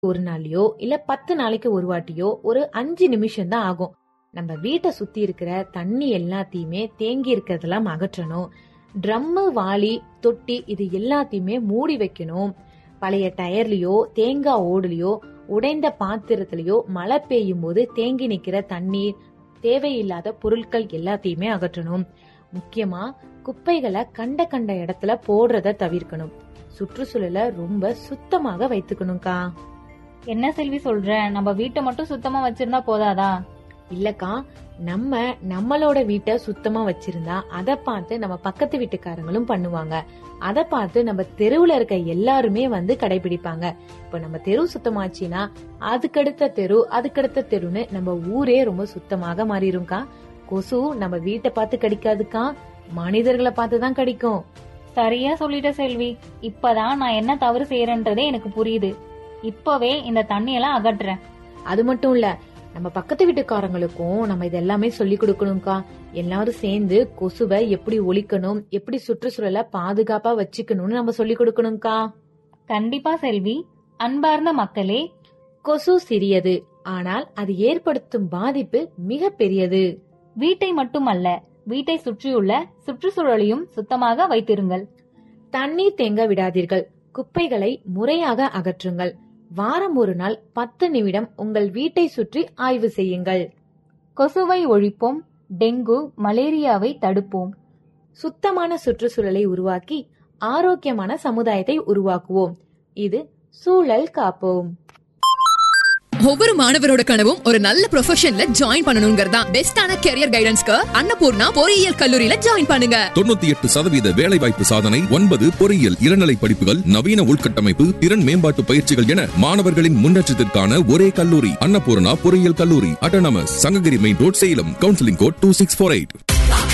ஒரு நாளையோ இல்ல பத்து நாளைக்கு ஒரு வாட்டியோ ஒரு அஞ்சு நிமிஷம் தான் ஆகும் நம்ம வீட்டை சுத்தி இருக்கிற தண்ணி எல்லாத்தையுமே தேங்கி இருக்கிறதெல்லாம் அகற்றணும் ட்ரம்மு வாளி தொட்டி இது எல்லாத்தையுமே மூடி வைக்கணும் பழைய டயர்லயோ தேங்காய் ஓடுலயோ உடைந்த பாத்திரத்திலயோ மழை பெய்யும் போது தேங்கி நிக்கிற தண்ணீர் தேவையில்லாத பொருட்கள் எல்லாத்தையுமே அகற்றணும் முக்கியமா குப்பைகளை கண்ட கண்ட இடத்துல போடுறத தவிர்க்கணும் சுற்றுச்சூழலை ரொம்ப சுத்தமாக வைத்துக்கணும்க்கா என்ன செல்வி சொல்ற நம்ம வீட்டை மட்டும் சுத்தமா வச்சிருந்தா போதாதா இல்லக்கா நம்ம நம்மளோட வீட்டை சுத்தமா வச்சிருந்தா அதை பார்த்து நம்ம பக்கத்து வீட்டுக்காரங்களும் பண்ணுவாங்க அதை பார்த்து நம்ம தெருவுல இருக்க எல்லாருமே வந்து கடைபிடிப்பாங்க இப்ப நம்ம தெரு சுத்தமாச்சுன்னா அதுக்கடுத்த தெரு அதுக்கடுத்த தெருன்னு நம்ம ஊரே ரொம்ப சுத்தமாக மாறிடும்க்கா கொசு நம்ம வீட்டை பார்த்து கடிக்காதுக்கா மனிதர்களை பார்த்து தான் கடிக்கும் சரியா சொல்லிட்ட செல்வி இப்பதான் நான் என்ன தவறு செய்யறேன்றதே எனக்கு புரியுது இப்பவே இந்த தண்ணியெல்லாம் அகற்றுறேன் அது மட்டும் இல்ல நம்ம பக்கத்து வீட்டுக்காரங்களுக்கும் நம்ம இது எல்லாமே சொல்லி கொடுக்கணும்க்கா எல்லாரும் சேர்ந்து கொசுவை எப்படி ஒழிக்கணும் எப்படி சுற்றுச்சூழலை பாதுகாப்பா வச்சுக்கணும்னு நம்ம சொல்லி கொடுக்கணும்க்கா கண்டிப்பா செல்வி அன்பார்ந்த மக்களே கொசு சிறியது ஆனால் அது ஏற்படுத்தும் பாதிப்பு மிக பெரியது வீட்டை மட்டுமல்ல வீட்டை சுற்றியுள்ள சுற்றுச்சூழலையும் சுத்தமாக வைத்திருங்கள் தண்ணீர் தேங்க விடாதீர்கள் குப்பைகளை முறையாக அகற்றுங்கள் வாரம் ஒரு நாள் பத்து நிமிடம் உங்கள் வீட்டை சுற்றி ஆய்வு செய்யுங்கள் கொசுவை ஒழிப்போம் டெங்கு மலேரியாவை தடுப்போம் சுத்தமான சுற்றுச்சூழலை உருவாக்கி ஆரோக்கியமான சமுதாயத்தை உருவாக்குவோம் இது சூழல் காப்போம் ஒவ்வொரு மாணவரோட கனவும் ஒரு நல்ல ப்ரொஃபஷன்ல ஜாயின் பண்ணணுங்கிறதா பெஸ்டான கெரியர் கைடன்ஸ்க்கு அன்னபூர்ணா பொறியியல் கல்லூரியில ஜாயின் பண்ணுங்க தொண்ணூத்தி எட்டு சதவீத வேலைவாய்ப்பு சாதனை ஒன்பது பொறியியல் இளநிலை படிப்புகள் நவீன உள்கட்டமைப்பு திறன் மேம்பாட்டு பயிற்சிகள் என மாணவர்களின் முன்னேற்றத்திற்கான ஒரே கல்லூரி அன்னபூர்ணா பொறியியல் கல்லூரி autonomous Sankagiri main road Salem counselling code two six four eight